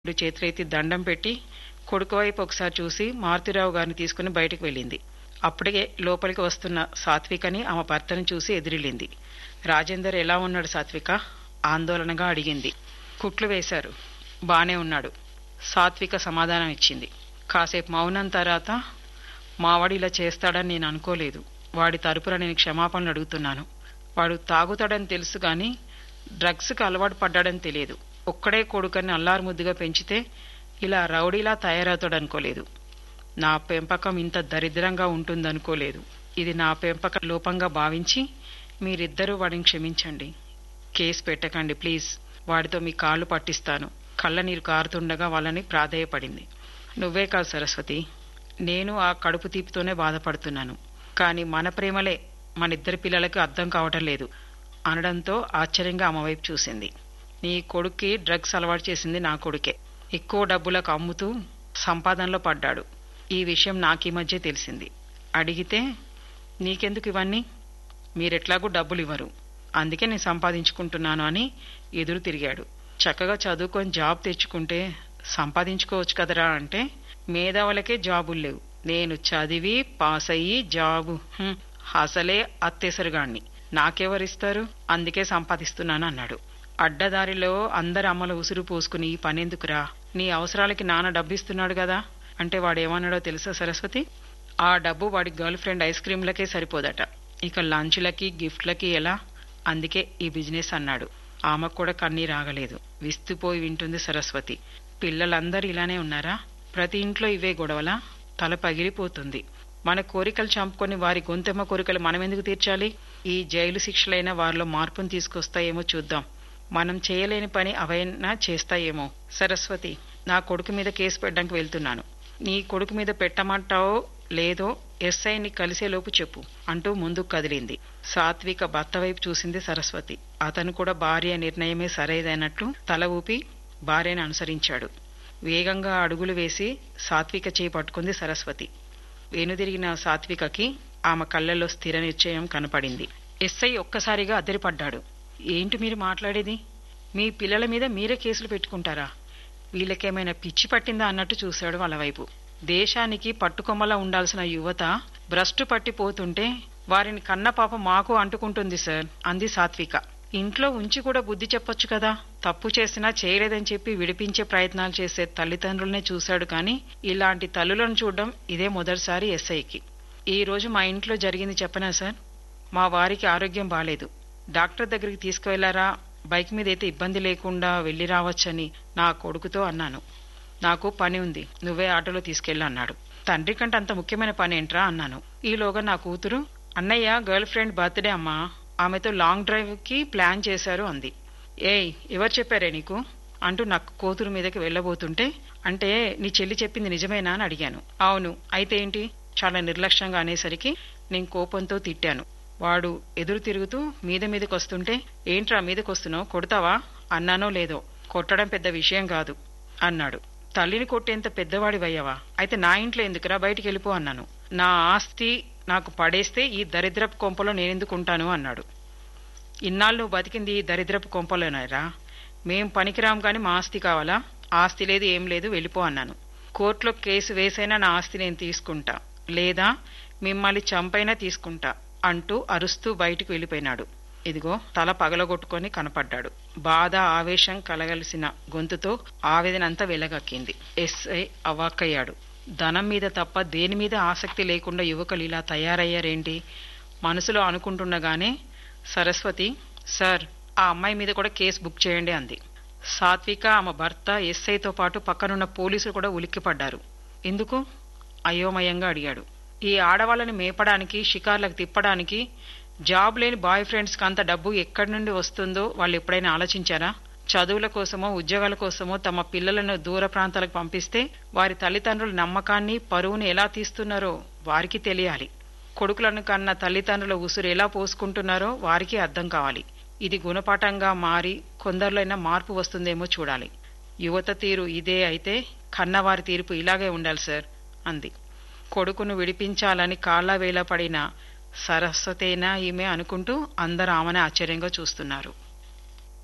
రెండు చేతులెత్తి దండం పెట్టి కొడుకు వైపు ఒకసారి చూసి మారుతిరావు గారిని తీసుకుని బయటకు వెళ్ళింది అప్పటికే లోపలికి వస్తున్న సాత్వికని ఆమె భర్తను చూసి ఎదిరిల్లింది రాజేందర్ ఎలా ఉన్నాడు సాత్విక ఆందోళనగా అడిగింది కుట్లు వేశారు బానే ఉన్నాడు సాత్విక సమాధానం ఇచ్చింది కాసేపు మౌనం తర్వాత మావాడు ఇలా చేస్తాడని నేను అనుకోలేదు వాడి తరపున నేను క్షమాపణలు అడుగుతున్నాను వాడు తాగుతాడని తెలుసు గాని డ్రగ్స్కి అలవాటు పడ్డాడని తెలియదు ఒక్కడే కొడుకని అల్లారు ముద్దుగా పెంచితే ఇలా రౌడీలా తయారవుతాడనుకోలేదు నా పెంపకం ఇంత దరిద్రంగా ఉంటుందనుకోలేదు ఇది నా పెంపక లోపంగా భావించి మీరిద్దరూ వాడిని క్షమించండి కేసు పెట్టకండి ప్లీజ్ వాడితో మీ కాళ్ళు పట్టిస్తాను కళ్ళ నీరు కారుతుండగా వాళ్ళని ప్రాధేయపడింది నువ్వే కాదు సరస్వతి నేను ఆ కడుపు తీపితోనే బాధపడుతున్నాను కానీ మన ప్రేమలే మన ఇద్దరి పిల్లలకి అర్థం కావటం లేదు అనడంతో ఆశ్చర్యంగా ఆమె వైపు చూసింది నీ కొడుక్కి డ్రగ్స్ అలవాటు చేసింది నా కొడుకే ఎక్కువ డబ్బులకు అమ్ముతూ సంపాదనలో పడ్డాడు ఈ విషయం నాకు ఈ మధ్య తెలిసింది అడిగితే నీకెందుకు ఇవన్నీ మీరెట్లాగూ డబ్బులు ఇవ్వరు అందుకే నేను సంపాదించుకుంటున్నాను అని ఎదురు తిరిగాడు చక్కగా చదువుకొని జాబ్ తెచ్చుకుంటే సంపాదించుకోవచ్చు కదరా అంటే మేధావులకే జాబులు లేవు నేను చదివి పాస్ అయ్యి జాబు హ్మ్, అసలే అత్తేసరుగాణ్ణి నాకెవరిస్తారు అందుకే సంపాదిస్తున్నాను అన్నాడు అడ్డదారిలో అందరి అమ్మల ఉసురు పోసుకుని ఈ పనెందుకురా నీ అవసరాలకి నాన్న డబ్బిస్తున్నాడు కదా అంటే వాడేమన్నాడో తెలుసా సరస్వతి ఆ డబ్బు వాడి గర్ల్ ఫ్రెండ్ ఐస్ క్రీంలకే సరిపోదట ఇక లంచ్లకి గిఫ్ట్లకి ఎలా అందుకే ఈ బిజినెస్ అన్నాడు ఆమెకు కూడా కన్నీరు ఆగలేదు విస్తుపోయి వింటుంది సరస్వతి పిల్లలందరూ ఇలానే ఉన్నారా ప్రతి ఇంట్లో ఇవే గొడవలా తల పగిలిపోతుంది మన కోరికలు చంపుకొని వారి గొంతెమ్మ కోరికలు మనం ఎందుకు తీర్చాలి ఈ జైలు శిక్షలైన వారిలో మార్పును తీసుకొస్తాయేమో చూద్దాం మనం చేయలేని పని అవైనా చేస్తాయేమో సరస్వతి నా కొడుకు మీద కేసు పెట్టడానికి వెళ్తున్నాను నీ కొడుకు మీద పెట్టమంటావో లేదో ఎస్ఐని కలిసేలోపు చెప్పు అంటూ ముందుకు కదిలింది సాత్విక భర్త వైపు చూసింది సరస్వతి అతను కూడా భార్య నిర్ణయమే సరైనట్లు తల ఊపి భార్యను అనుసరించాడు వేగంగా అడుగులు వేసి సాత్విక చేయి పట్టుకుంది సరస్వతి వెనుదిరిగిన సాత్వికకి ఆమె కళ్ళల్లో స్థిర నిశ్చయం కనపడింది ఎస్ఐ ఒక్కసారిగా అద్దరిపడ్డాడు ఏంటి మీరు మాట్లాడేది మీ పిల్లల మీద మీరే కేసులు పెట్టుకుంటారా వీళ్ళకేమైనా పిచ్చి పట్టిందా అన్నట్టు చూశాడు వాళ్ళ వైపు దేశానికి పట్టుకొమ్మలా ఉండాల్సిన యువత భ్రష్టు పట్టిపోతుంటే వారిని కన్న పాప మాకు అంటుకుంటుంది సార్ అంది సాత్విక ఇంట్లో ఉంచి కూడా బుద్ధి చెప్పొచ్చు కదా తప్పు చేసినా చేయలేదని చెప్పి విడిపించే ప్రయత్నాలు చేసే తల్లిదండ్రులనే చూశాడు కానీ ఇలాంటి తల్లులను చూడడం ఇదే మొదటిసారి ఎస్ఐకి ఈ రోజు మా ఇంట్లో జరిగింది చెప్పనా సార్ మా వారికి ఆరోగ్యం బాలేదు డాక్టర్ దగ్గరికి తీసుకువెళ్లారా బైక్ మీద అయితే ఇబ్బంది లేకుండా వెళ్లి రావచ్చని నా కొడుకుతో అన్నాను నాకు పని ఉంది నువ్వే ఆటోలో తీసుకెళ్ళి అన్నాడు తండ్రి కంటే అంత ముఖ్యమైన పని ఏంట్రా అన్నాను ఈలోగా నా కూతురు అన్నయ్య గర్ల్ ఫ్రెండ్ బర్త్డే అమ్మా ఆమెతో లాంగ్ డ్రైవ్ కి ప్లాన్ చేశారు అంది ఏయ్ ఎవరు చెప్పారే నీకు అంటూ నా కూతురు మీదకి వెళ్ళబోతుంటే అంటే నీ చెల్లి చెప్పింది నిజమేనా అని అడిగాను అవును అయితే ఏంటి చాలా నిర్లక్ష్యంగా అనేసరికి నేను కోపంతో తిట్టాను వాడు ఎదురు తిరుగుతూ మీద మీదకి వస్తుంటే ఏంట్రా మీదకి వస్తున్నావు కొడతావా అన్నానో లేదో కొట్టడం పెద్ద విషయం కాదు అన్నాడు తల్లిని కొట్టేంత పెద్దవాడివయ్యావా అయితే నా ఇంట్లో ఎందుకురా బయటికి వెళ్ళిపో అన్నాను నా ఆస్తి నాకు పడేస్తే ఈ దరిద్రపు కొంపలో నేనెందుకు ఉంటాను అన్నాడు ఇన్నాళ్ళు నువ్వు బతికింది ఈ దరిద్రపు కొంపలోనేరా మేం పనికిరాం గాని మా ఆస్తి కావాలా ఆస్తి లేదు ఏం లేదు వెళ్ళిపో అన్నాను కోర్టులో కేసు వేసైనా నా ఆస్తి నేను తీసుకుంటా లేదా మిమ్మల్ని చంపైనా తీసుకుంటా అంటూ అరుస్తూ బయటికి వెళ్ళిపోయినాడు ఇదిగో తల పగలగొట్టుకొని కనపడ్డాడు బాధ ఆవేశం కలగలిసిన గొంతుతో ఆవేదనంతా వెలగక్కింది ఎస్ఐ అవాక్కయ్యాడు ధనం మీద తప్ప దేని మీద ఆసక్తి లేకుండా యువకులు ఇలా తయారయ్యారేంటి మనసులో అనుకుంటుండగానే సరస్వతి సార్ ఆ అమ్మాయి మీద కూడా కేసు బుక్ చేయండి అంది సాత్విక ఆమె భర్త ఎస్ఐతో పాటు పక్కనున్న పోలీసులు కూడా ఉలిక్కిపడ్డారు ఎందుకు అయోమయంగా అడిగాడు ఈ ఆడవాళ్ళని మేపడానికి షికార్లకు తిప్పడానికి జాబ్ లేని బాయ్ ఫ్రెండ్స్కి అంత డబ్బు ఎక్కడి నుండి వస్తుందో వాళ్ళు ఎప్పుడైనా ఆలోచించారా చదువుల కోసమో ఉద్యోగాల కోసమో తమ పిల్లలను దూర ప్రాంతాలకు పంపిస్తే వారి తల్లిదండ్రుల నమ్మకాన్ని పరువుని ఎలా తీస్తున్నారో వారికి తెలియాలి కొడుకులను కన్న తల్లిదండ్రుల ఉసురు ఎలా పోసుకుంటున్నారో వారికి అర్థం కావాలి ఇది గుణపాఠంగా మారి కొందరిలోైనా మార్పు వస్తుందేమో చూడాలి యువత తీరు ఇదే అయితే కన్నవారి తీర్పు ఇలాగే ఉండాలి సార్ అంది కొడుకును విడిపించాలని కాళ్ళ వేల పడిన సరస్వతేనా ఈమె అనుకుంటూ అందరూ ఆమెను ఆశ్చర్యంగా చూస్తున్నారు